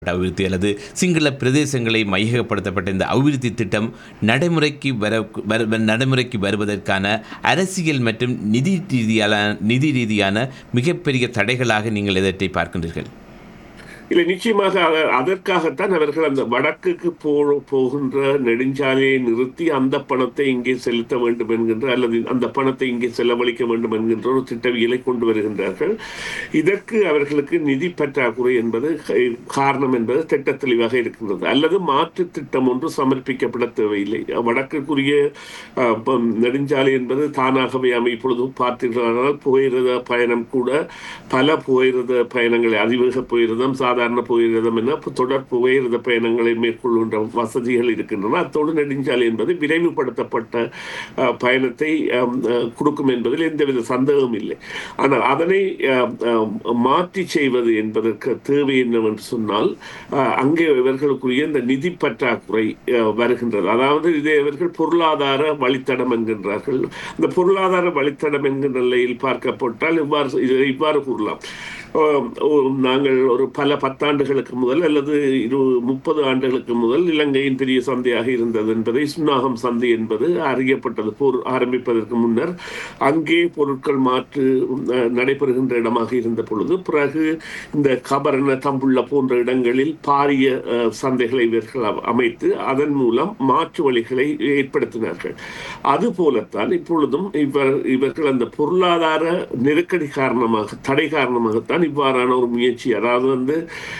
அபிவிருத்தி அல்லது சிங்கள பிரதேசங்களை மையகப்படுத்தப்பட்ட இந்த அபிவிருத்தி திட்டம் நடைமுறைக்கு வர வர- நடைமுறைக்கு வருவதற்கான அரசியல் மற்றும் நிதி ரீதியான நிதி ரீதியான மிகப்பெரிய தடைகளாக நீங்கள் எதற்றை பார்க்கின்றீர்கள் இல்லை நிச்சயமாக அத- அதற்காகத்தான் அவர்கள் அந்த வடக்குக்கு போ போகின்ற நெடுஞ்சாலையை நிறுத்தி அந்த பணத்தை இங்கே செலுத்த வேண்டும் என்கின்ற அல்லது அந்த பணத்தை இங்கே செலவழிக்க வேண்டும் என்கின்ற ஒரு திட்டவியலை கொண்டு வருகின்றார்கள் இதற்கு அவர்களுக்கு நிதி பற்றாக்குறை என்பது கை- காரணம் என்பது திட்ட தெளிவாக இருக்கின்றது அல்லது மாற்று திட்டம் ஒன்று சமர்ப்பிக்கப்பட தேவையில்லை வடக்குக்குரிய அஹ், ப- நெடுஞ்சாலை என்பது தானாகவே அமை இப்பொழுது பார்த்தீர்களானால் புகையிரத பயணம் கூட பல புகையிரத பயணங்களை அதிவேக புகையிரதம் சாதாரண புகையிரதம் என தொடர் புகையிரத பயணங்களை மேற்கொள்கின்ற வசதிகள் இருக்கின்றன அத்தோடு நெடுஞ்சாலை என்பது விரைவுபடுத்தப்பட்ட அஹ், பயணத்தை அஹ், அஹ், கொடுக்கும் என்பதில் எந்தவித சந்தேகமும் இல்லை ஆனால் அதனை அஹ், அஹ், மாற்றி செய்வது என்பதற்கு தேவை என்னவென்று சொன்னால் அஹ், அங்கே இவர்களுக்குரிய இந்த நிதி பற்றாக்குறை அஹ், வருகின்றது அதாவது இதை இவர்கள் பொருளாதார வழித்தடம் என்கின்றார்கள் இந்த பொருளாதார வழித்தடம் என்கின்ற நிலையில் பார்க்கப்பட்டால் இவ்வாறு இதை இவ்வாறு கூறலாம் ஆம், ஓ- நாங்கள் ஒரு பல பத்தாண்டுகளுக்கு முதல் அல்லது இரு முப்பது ஆண்டுகளுக்கு முதல் இலங்கையின் பெரிய சந்தையாக இருந்தது என்பதை சுன்னாகம் சந்தை என்பது அறியப்பட்டது போர் ஆரம்பிப்பதற்கு முன்னர் அங்கே பொருட்கள் மாற்று அஹ், நடைபெறுகின்ற இடமாக இருந்த பொழுது பிறகு இந்த கபரண தம்புள்ள போன்ற இடங்களில் பாரிய அஹ், சந்தைகளை இவர்கள் அ- அமைத்து அதன் மூலம் மாற்று வழிகளை ஏற்படுத்தினார்கள் அது போலத்தான் இப்பொழுதும் இவர் இவர்கள் அந்த பொருளாதார நெருக்கடி காரணமாக தடை காரணமாகத்தான் இவ்வாறான ஒரு முயற்சி அதாவது வந்து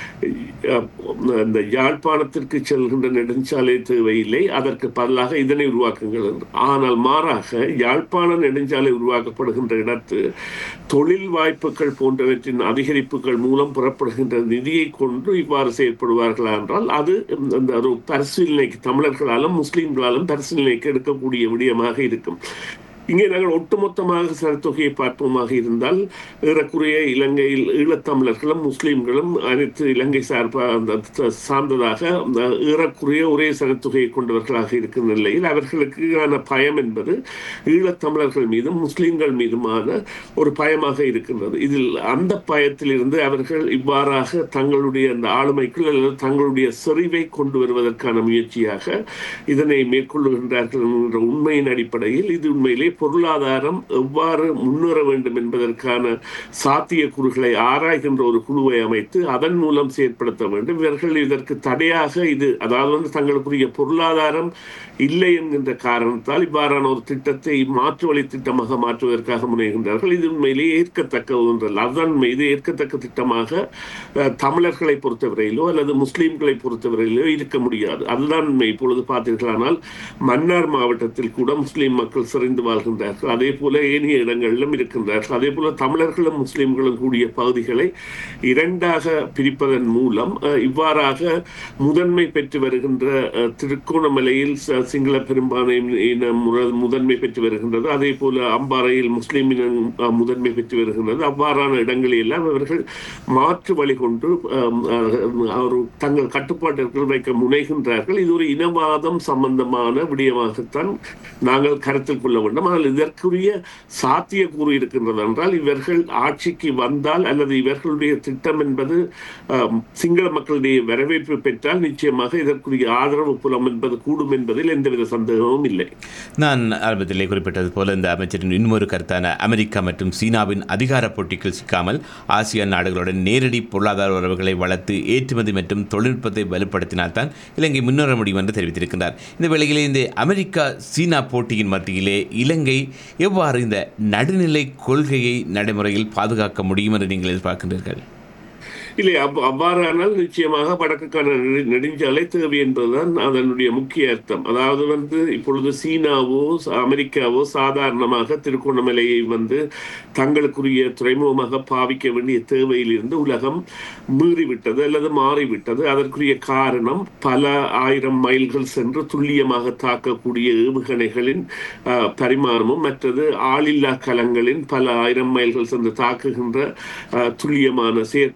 அஹ், இந்த யாழ்ப்பாணத்திற்கு செல்கின்ற நெடுஞ்சாலை தேவையில்லை அதற்கு பதிலாக இதனை உருவாக்குங்கள் என்று ஆனால் மாறாக யாழ்ப்பாண நெடுஞ்சாலை உருவாக்கப்படுகின்ற இடத்து தொழில் வாய்ப்புகள் போன்றவற்றின் அதிகரிப்புகள் மூலம் புறப்படுகின்ற நிதியை கொண்டு இவ்வாறு செயற்படுவார்களா என்றால் அது அந்த ஒரு பரிசீலனைக்கு தமிழர்களாலும் முஸ்லிம்களாலும் பரிசீலனைக்கு எடுக்கக்கூடிய விடயமாக இருக்கும் இங்கே நாங்கள் ஒட்டுமொத்தமாக சனத்தொகையை பார்ப்போமாக இருந்தால் ஏறக்குறைய இலங்கையில் ஈழத்தமிழர்களும் முஸ்லிம்களும் அனைத்து இலங்கை சார்பா அந்த த- சார்ந்ததாக அந்த ஏறக்குறைய ஒரே சனத்தொகையை கொண்டவர்களாக இருக்கும் நிலையில் அவர்களுக்கான பயம் என்பது ஈழத்தமிழர்கள் மீதும் முஸ்லிம்கள் மீதுமான ஒரு பயமாக இருக்கின்றது இதில் அந்த பயத்திலிருந்து அவர்கள் இவ்வாறாக தங்களுடைய அந்த ஆளுமைக்குள் அல்லது தங்களுடைய செறிவை கொண்டு வருவதற்கான முயற்சியாக இதனை மேற்கொள்ளுகின்றார்கள் என்கின்ற உண்மையின் அடிப்படையில் இது உண்மையிலே பொருளாதாரம் எவ்வாறு முன்னேற வேண்டும் என்பதற்கான சாத்தியக்கூறுகளை ஆராய்கின்ற ஒரு குழுவை அமைத்து அதன் மூலம் செயற்படுத்த வேண்டும் இவர்கள் இதற்கு தடையாக இது அதாவது வந்து தங்களுக்குரிய பொருளாதாரம் இல்லை என்கின்ற காரணத்தால் இவ்வாறான ஒரு திட்டத்தை மாற்று வழி திட்டமாக மாற்றுவதற்காக முனைகின்றார்கள் இது உண்மையிலேயே ஏற்கத்தக்க ஒன்றல்ல அதுதான் உண்மை. இது ஏற்கத்தக்க திட்டமாக அஹ், தமிழர்களை பொறுத்தவரையிலோ அல்லது முஸ்லீம்களை பொறுத்தவரையிலோ இருக்க முடியாது அதுதான் உண்மை இப்பொழுது பார்த்தீர்களானால் மன்னார் மாவட்டத்தில் கூட முஸ்லீம் மக்கள் சிறைந்து வாழ்கின்றார்கள் அதே போல ஏனைய இடங்களிலும் இருக்கின்றார்கள் அதே போல தமிழர்களும் முஸ்லீம்களும் கூடிய பகுதிகளை இரண்டாக பிரிப்பதன் மூலம் அஹ், இவ்வாறாக முதன்மை பெற்று வருகின்ற அஹ், திருக்கோணமலையில் ச- சிங்கள பெரும்பான்மை இனம் முற- முதன்மை பெற்று வருகின்றது அதே போல அம்பாறையில் முஸ்லீம் இனம் அஹ், முதன்மை பெற்று வருகின்றது அவ்வாறான இடங்களில் எல்லாம் அவர்கள் மாற்று வழி கொண்டு அஹ், அஹ், ஒரு தங்கள் கட்டுப்பாட்டிற்குள் வைக்க முனைகின்றார்கள் இது ஒரு இனவாதம் சம்பந்தமான விடயமாகத்தான் நாங்கள் கருத்தில் கொள்ள வேண்டும் ஆனால் இதற்குரிய சாத்தியக்கூறு இருக்கின்றது என்றால் இவர்கள் ஆட்சிக்கு வந்தால் அல்லது இவர்களுடைய திட்டம் என்பது அஹ், சிங்கள மக்களுடைய வரவேற்பு பெற்றால் நிச்சயமாக இதற்குரிய ஆதரவு புலம் என்பது கூடும் என்பதில் எந்தவித சந்தேகமும் இல்லை நான் ஆரம்பத்திலே குறிப்பிட்டது போல இந்த அமைச்சரின் இன்னொரு கருத்தான அமெரிக்கா மற்றும் சீனாவின் அதிகார போட்டிக்குள் சிக்காமல் ஆசியான் நாடுகளுடன் நேரடி பொருளாதார உறவுகளை வளர்த்து ஏற்றுமதி மற்றும் தொழில்நுட்பத்தை வலுப்படுத்தினால்தான் இலங்கை முன்னேற முடியும் என்று தெரிவித்திருக்கிறார் இந்த வேளையிலே இந்த அமெரிக்கா சீனா போட்டியின் மத்தியிலே இலங்கை எவ்வாறு இந்த நடுநிலை கொள்கையை நடைமுறையில் பாதுகாக்க முடியும் என்று நீங்கள் எதிர்பார்க்கின்றீர்கள் இல்லை அவ் அவ்வாறானால் நிச்சயமாக வடக்குக்கான நெடு- நெடுஞ்சாலை தேவை என்பதுதான் அதனுடைய முக்கிய அர்த்தம் அதாவது வந்து இப்பொழுது சீனாவோ ச- அமெரிக்காவோ சாதாரணமாக திருகோணமலையை வந்து தங்களுக்குரிய துறைமுகமாக பாவிக்க வேண்டிய தேவையிலிருந்து உலகம் மீறிவிட்டது அல்லது மாறிவிட்டது அதற்குரிய காரணம் பல ஆயிரம் மைல்கள் சென்று துல்லியமாக தாக்கக்கூடிய ஏவுகணைகளின் அஹ், பரிமாணமும் மற்றது ஆளில்லா கலங்களின் பல ஆயிரம் மைல்கள் சென்று தாக்குகின்ற அஹ், துல்லியமான செயற்பாடுகளும்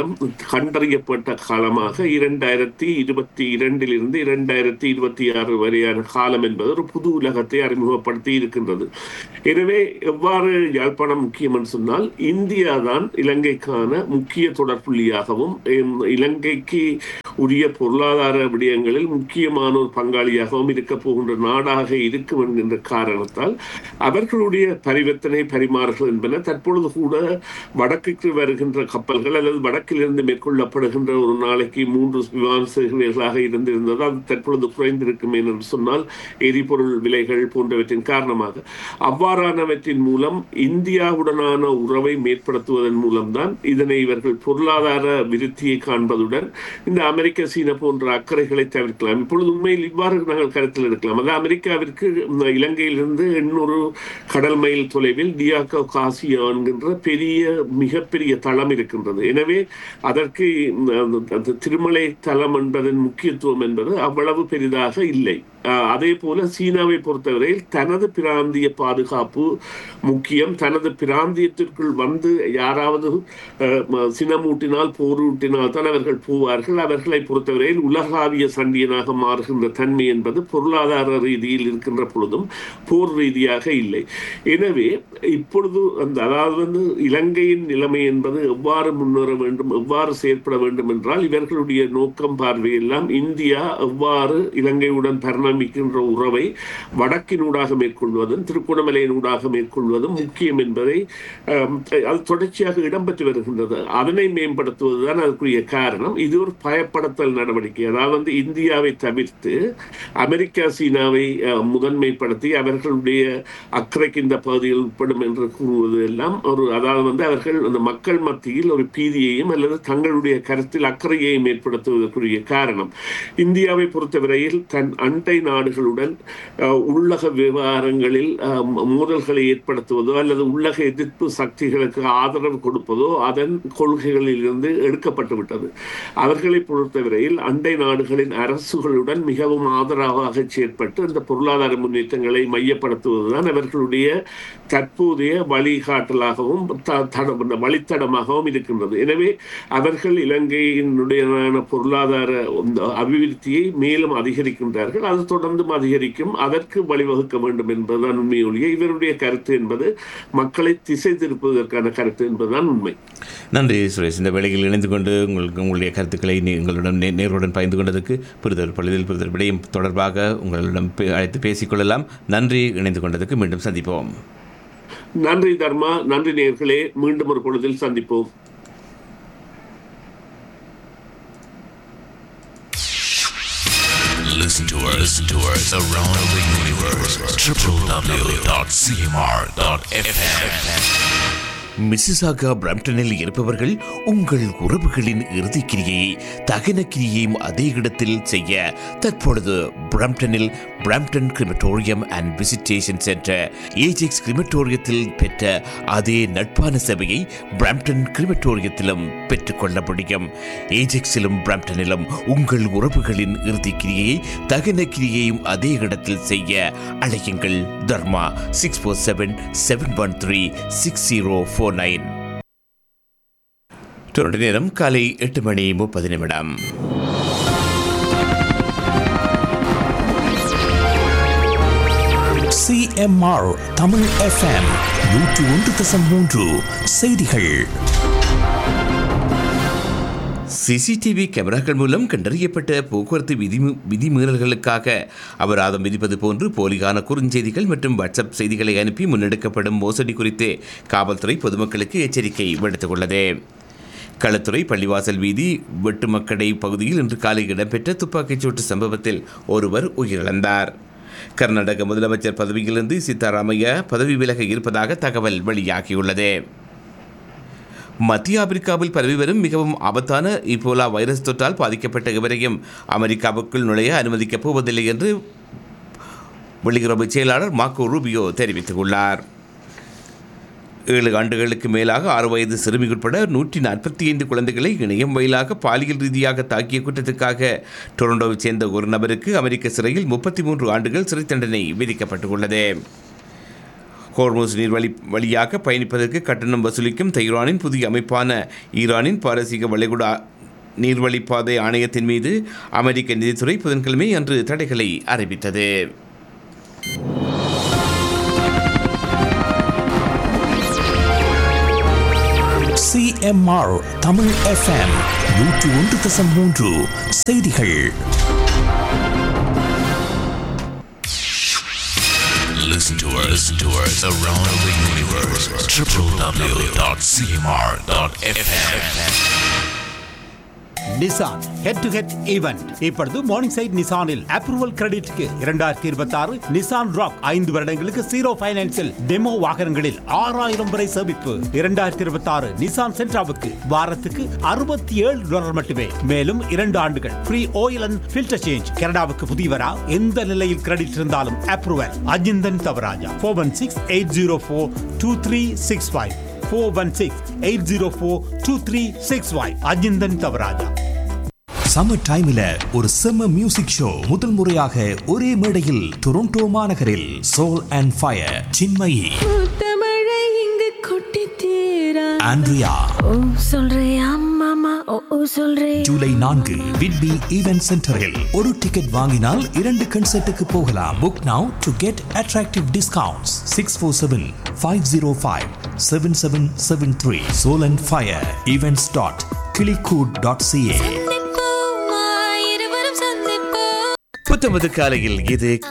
காலம் கண்டறியப்பட்ட காலமாக இரண்டாயிரத்தி இருபத்தி இரண்டிலிருந்து இரண்டாயிரத்தி இருபத்தி ஆறு வரையான காலம் என்பது ஒரு புது உலகத்தை அறிமுகப்படுத்தி இருக்கின்றது எனவே எவ்வாறு யாழ்ப்பாணம் முக்கியம் என்று சொன்னால் இந்தியா தான் இலங்கைக்கான முக்கிய தொடர்புள்ளியாகவும் எம், இலங்கைக்கு உரிய பொருளாதார விடயங்களில் முக்கியமான ஒரு பங்காளியாகவும் இருக்க போகின்ற நாடாக இருக்கும் என்கின்ற காரணத்தால் அவர்களுடைய பரிவர்த்தனை பரிமாறுகள் என்பன தற்பொழுது கூட வடக்குக்கு வருகின்ற கப்பல்கள் அல்லது வடக்கிலிருந்து மேற்கொள்ளப்படுகின்ற ஒரு நாளைக்கு மூன்று விமான சேவைகளாக இருந்திருந்தது அது தற்பொழுது குறைந்திருக்கும் என்று சொன்னால் எரிபொருள் விலைகள் போன்றவற்றின் காரணமாக அவ்வாறானவற்றின் மூலம் இந்தியாவுடனான உறவை மேற்படுத்துவதன் மூலம்தான் இதனை இவர்கள் பொருளாதார விருத்தியை காண்பதுடன் இந்த அமெரிக்க சீனா போன்ற அக்கறைகளை தவிர்க்கலாம் இப்பொழுது உண்மையில் இவ்வாறு நாங்கள் கருத்தில் எடுக்கலாம் அதாவது அமெரிக்காவிற்கு இந்த இலங்கையிலிருந்து எண்ணூறு கடல் மைல் தொலைவில் டியாகோ காசியா என்கின்ற பெரிய மிகப்பெரிய தளம் இருக்கின்றது எனவே அதற்கு இந்த அந்த திருமலை தளம் என்பதன் முக்கியத்துவம் என்பது அவ்வளவு பெரிதாக இல்லை ஆஹ் அதே போல சீனாவை பொறுத்தவரையில் தனது பிராந்திய பாதுகாப்பு முக்கியம் தனது பிராந்தியத்திற்குள் வந்து யாராவது ஆஹ் ம- சினமூட்டினால் போரூட்டினால் தான் அவர்கள் போவார்கள் அவர்களை பொறுத்தவரையில் உலகாவிய சண்டியனாக மாறுகின்ற தன்மை என்பது பொருளாதார ரீதியில் இருக்கின்ற பொழுதும் போர் ரீதியாக இல்லை எனவே இப்பொழுது அந்த அதாவது வந்து இலங்கையின் நிலைமை என்பது எவ்வாறு முன்னேற வேண்டும் எவ்வாறு செயற்பட வேண்டும் என்றால் இவர்களுடைய நோக்கம் பார்வையெல்லாம் இந்தியா எவ்வாறு இலங்கையுடன் பரிணமிக்கின்ற உறவை வடக்கினூடாக மேற்கொள்வதும் திருகோணமலையினூடாக மேற்கொள்வதும் முக்கியம் என்பதை ஆம், அது தொடர்ச்சியாக இடம்பெற்று வருகின்றது அதனை மேம்படுத்துவதுதான் அதற்குரிய காரணம் இது ஒரு பயப்படுத்தல் நடவடிக்கை அதாவது வந்து இந்தியாவை தவிர்த்து அமெரிக்கா சீனாவை அஹ், முதன்மைப்படுத்தி அவர்களுடைய அக்கறைக்கு இந்த பகுதியில் உட்படும் என்று கூறுவது எல்லாம் ஒரு அதாவது வந்து அவர்கள் அந்த மக்கள் மத்தியில் ஒரு பீதியையும் அல்லது தங்களுடைய கருத்தில் அக்கறையையும் ஏற்படுத்துவதற்குரிய காரணம் இந்தியாவை பொறுத்தவரையில் தன் அண்டை நாடுகளுடன் அஹ், உள்ளக விவகாரங்களில் அஹ், மோதல்களை ஏற்படுத்துவதோ அல்லது உள்ளக எதிர்ப்பு சக்திகளுக்கு ஆதரவு கொடுப்பதோ அதன் கொள்கைகளில் இருந்து எடுக்கப்பட்டு விட்டது அவர்களை பொறுத்தவரையில் அண்டை நாடுகளின் அரசுகளுடன் மிகவும் ஆதரவாக செயற்பட்டு அந்த பொருளாதார முன்னேற்றங்களை மையப்படுத்துவதுதான் அவர்களுடைய தற்போதைய வழிகாட்டலாகவும் த- தடம் இந்த வழித்தடமாகவும் இருக்கின்றது எனவே அவர்கள் இலங்கையினுடைய பொருளாதார இந்த அபிவிருத்தியை மேலும் அதிகரிக்கின்றார்கள் அது தொடர்ந்தும் அதிகரிக்கும் அதற்கு வழிவகுக்க வேண்டும் என்பதுதான் உண்மையொழிய இவருடைய கருத்து என்பது மக்களை திசை திருப்புவதற்கான கருத்து என்பதுதான் உண்மை நன்றி சுரேஷ் இந்த வேளையில் இணைந்து கொண்டு உங்களுக்கு உங்களுடைய கருத்துக்களை நீ- எங்களுடன் நே- நேருடன் பகிர்ந்து கொண்டதற்கு புரிதல் பழுதில் புரிதல் விடயம் தொடர்பாக உங்களிடம் பே- அழைத்து பேசிக்கொள்ளலாம் நன்றி இணைந்து கொண்டதுக்கு மீண்டும் சந்திப்போம் நன்றி தர்மா நன்றி நேர்களே மீண்டும் ஒரு பொழுதில் சந்திப்போம் Listen to us, listen to us around the universe. www.cmr.fm. Mississauga பிரம்டனில் இருப்பவர்கள் உங்கள் உறவுகளின் இறுதிக்கிரியை தகன கிரியையும் அதே இடத்தில் செய்ய தற்பொழுது பிரம்டனில் Brampton crematorium and visitation centre Ajax கிரிமட்டோரியத்தில் பெற்ற அதே நட்பான சேவையை பிரம்டன் கிரிமட்டோரியத்திலும் பெற்றுக்கொள்ள முடியும் ஏஜெக்ஸிலும் பிரம்டனிலும் உங்கள் உறவுகளின் இறுதிக்கிரியை தகன கிரியையும் அதே இடத்தில் செய்ய அழையுங்கள் Dharma six four seven seven one three six zero four nine தொடர் நேரம் காலை எட்டு மணி முப்பது நிமிடம் சிஎம்ஆர் தமிழ் எஃப்எம் நூற்று ஒன்று தசம் மூன்று செய்திகள் சிசிடிவி கேமராக்கள் மூலம் கண்டறியப்பட்ட போக்குவரத்து விதி விதிமீறல்களுக்காக அபராதம் விதிப்பது போன்று போலியான குறுஞ்செய்திகள் மற்றும் வாட்ஸ்அப் செய்திகளை அனுப்பி முன்னெடுக்கப்படும் மோசடி குறித்து காவல்துறை பொதுமக்களுக்கு எச்சரிக்கை விடுத்துள்ளது களத்துறை பள்ளிவாசல் வீதி வெட்டுமக்கடை பகுதியில் இன்று காலை இடம்பெற்ற துப்பாக்கிச் சூட்டு சம்பவத்தில் ஒருவர் உயிரிழந்தார் கர்நாடக முதலமைச்சர் பதவியிலிருந்து சித்தாராமையா பதவி விலக இருப்பதாக தகவல் வெளியாகியுள்ளது மத்திய ஆப்பிரிக்காவில் பரவி வரும் மிகவும் ஆபத்தான இபோலா வைரஸ் தொற்றால் பாதிக்கப்பட்ட எவரையும் அமெரிக்காவுக்குள் நுழைய அனுமதிக்கப் போவதில்லை என்று வெளியுறவு செயலாளர் மார்க்கோ ரூபியோ தெரிவித்துள்ளார் ஏழு ஆண்டுகளுக்கு மேலாக ஆறு வயது சிறுமி உட்பட நூற்றி நாற்பத்தி ஐந்து குழந்தைகளை இணையம் வாயிலாக பாலியல் ரீதியாக தாக்கிய குற்றத்துக்காக டொரண்டோவைச் சேர்ந்த ஒரு நபருக்கு அமெரிக்க சிறையில் முப்பத்தி மூன்று ஆண்டுகள் சிறை தண்டனை விதிக்கப்பட்டுள்ளது ஹோர்மோஸ் நீர்வழி வழியாக பயணிப்பதற்கு கட்டணம் வசூலிக்கும் தெஹ்ரானின் புதிய அமைப்பான ஈரானின் பாரசீக வளைகுடா நீர்வழிப்பாதை ஆணையத்தின் மீது அமெரிக்க நிதித்துறை புதன்கிழமை அன்று தடைகளை அறிவித்தது சிஎம்ஆர் தமிழ் எஃப்எம் நூற்று ஒன்று தசம் மூன்று செய்திகள் Listen to us, listen to us around the universe. www.cmr.fm. Nissan head to head event இப்பொழுது மார்னிங் சைட் நிசானில் அப்ரூவல் கிரெடிட்க்கு இரண்டாயிரத்தி இருபத்தி ஆறு நிசான் ராக் ஐந்து வருடங்களுக்கு ஜீரோ பைனான்சில் டெமோ வாகனங்களில் ஆறாயிரம் வரை சேமிப்பு இரண்டாயிரத்தி இருபத்தி ஆறு நிசான் சென்ட்ராவுக்கு வாரத்துக்கு அறுபத்தி ஏழு டாலர் மட்டுமே மேலும் இரண்டு ஆண்டுகள் free oil and filter change கனடாவுக்கு புதியவரா எந்த நிலையில் கிரெடிட் இருந்தாலும் approval Ajinthan Thavarajah four one six eight zero four two three six five four one six eight zero four two three six five Ajinthan Thavarajah summer டைம்ல ஒரு செம்ம மியூசிக் ஷோ முதல் முறையாக ஒரே மேடையில் டொரண்டோ மாநகரில் சோல் அண்ட் ஃபயர் சின்மயி தமிழை இங்கு கொட்டி தீரா ஆண்ட்ரியா ஓ சொல்றியா மாமா ஓ ஓ சொல்றே ஜூலை நான்கு விட்பி ஈவென்ட் சென்டரில் ஒரு டிக்கெட் வாங்கினால் இரண்டு கன்சர்ட்டுக்கு போகலாம் book now to get attractive discounts six four seven five zero five seven seven seven three soul and fire events dot கிளிகூட் டாட் சிஏ இருவரும் சந்திப்போம் புத்தமது காலையில் இது